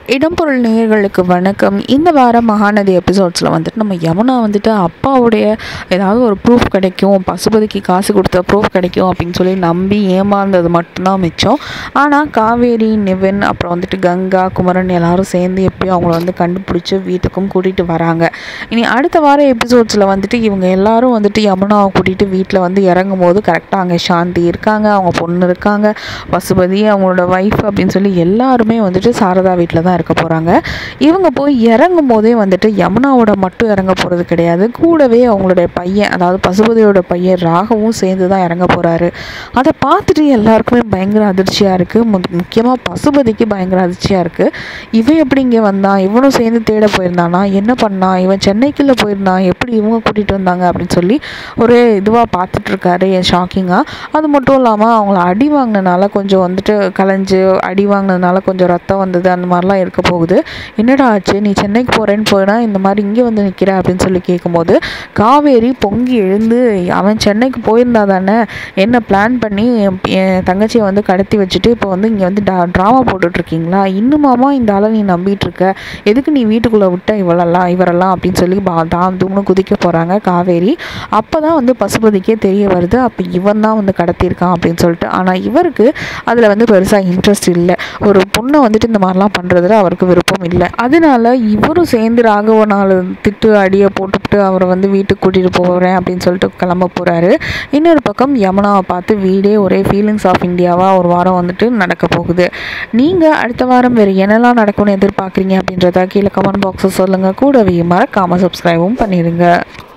இடம்பொருள் நேயர்களுக்கு வணக்கம் இந்த வாரம் மகாநதி எபிசோட்ஸில் வந்துட்டு நம்ம யமுனா வந்துட்டு அப்பாவுடைய ஏதாவது ஒரு ப்ரூஃப் கிடைக்கும் பசுபதிக்கு காசு கொடுத்த ப்ரூஃப் கிடைக்கும் அப்படின்னு சொல்லி நம்பி ஏமாந்தது மட்டும்தான் மிச்சம் ஆனால் காவேரி நிவின் அப்புறம் வந்துட்டு கங்கா குமரன் எல்லாரும் சேர்ந்து எப்படியும் அவங்கள வந்து கண்டுபிடிச்சி வீட்டுக்கும் கூட்டிகிட்டு வராங்க இனி அடுத்த வார எபிசோட்ஸில் வந்துட்டு இவங்க எல்லாரும் வந்துட்டு யமுனாவை கூட்டிகிட்டு வீட்டில் வந்து இறங்கும் போது கரெக்டாக அங்கே சாந்தி இருக்காங்க அவங்க பொண்ணு இருக்காங்க பசுபதி அவங்களோட ஒய்ஃப் அப்படின்னு சொல்லி எல்லாருமே வந்துட்டு சாரதா வீட்டில் தான் இருக்க போகிறாங்க இவங்க போய் இறங்கும் போதே வந்துட்டு யமுனாவோட மட்டும் இறங்க போகிறது கிடையாது கூடவே அவங்களுடைய பையன் அதாவது பசுபதியோட பையன் ராகவும் சேர்ந்து தான் இறங்க போகிறாரு அதை பார்த்துட்டு எல்லாருக்குமே பயங்கர அதிர்ச்சியாக இருக்குது முக்கியமாக பசுபதிக்கு பயங்கர அதிர்ச்சியாக இருக்குது இவன் எப்படி இங்கே வந்தான் இவனும் சேர்ந்து தேட போயிருந்தானா என்ன பண்ணான் இவன் சென்னைக்குள்ளே போயிருந்தான் எப்படி இவங்க கூட்டிகிட்டு வந்தாங்க அப்படின்னு சொல்லி ஒரே இதுவாக பார்த்துட்ருக்காரு ஷாக்கிங்காக அது மட்டும் இல்லாமல் அவங்கள அடி வாங்கினனால கொஞ்சம் வந்துட்டு கலைஞ்சு அடி வாங்கினதுனால கொஞ்சம் ரத்தம் வந்தது அந்த மாதிரிலாம் இருக்க போகுது என்னடா ஆச்சு நீ சென்னைக்கு போகிறேன்னு போயினா இந்த மாதிரி இங்கே வந்து நிற்கிற அப்படின்னு சொல்லி கேட்கும்போது காவேரி பொங்கி எழுந்து அவன் சென்னைக்கு போயிருந்தா தானே என்ன பிளான் பண்ணி என் என் தங்கச்சியை வந்து கடத்தி வச்சுட்டு இப்போ வந்து இங்கே வந்து டா ட்ராமா போட்டுட்ருக்கீங்களா இன்னுமாமா இந்த ஆளை நீ நம்பிட்டு இருக்க எதுக்கு நீ வீட்டுக்குள்ளே விட்ட இவளெல்லாம் இவரெல்லாம் அப்படின்னு சொல்லி பா தாம் தூம்னு குதிக்க போகிறாங்க காவேரி அப்போ தான் வந்து பசுபதிக்கே தெரிய வருது அப்போ இவன் தான் வந்து கடத்தியிருக்கான் அப்படின்னு சொல்லிட்டு ஆனால் இவருக்கு அதில் வந்து பெருசாக இன்ட்ரெஸ்ட் இல்லை ஒரு பொண்ணை வந்துட்டு இந்த மாதிரிலாம் பண்ணுறதுல அவருக்கு விருப்பம் இல்லை அதனால இவரும் சேர்ந்து ராகவ நாலு திட்டு அடியை போட்டுவிட்டு அவரை வந்து வீட்டுக்கு கூட்டிகிட்டு போகிறேன் அப்படின்னு சொல்லிட்டு கிளம்ப போகிறாரு இன்னொரு பக்கம் யமுனாவை பார்த்து வீடே ஒரே ஃபீலிங்ஸ் ஆஃப் இந்தியாவாக ஒரு வாரம் வந்துட்டு நடக்க போகுது நீங்கள் அடுத்த வாரம் வேறு என்னெல்லாம் நடக்கும்னு எதிர்பார்க்குறீங்க அப்படின்றத கீழே கமெண்ட் பாக்ஸில் சொல்லுங்கள் கூடவே மறக்காமல் சப்ஸ்கிரைபும் பண்ணிடுங்க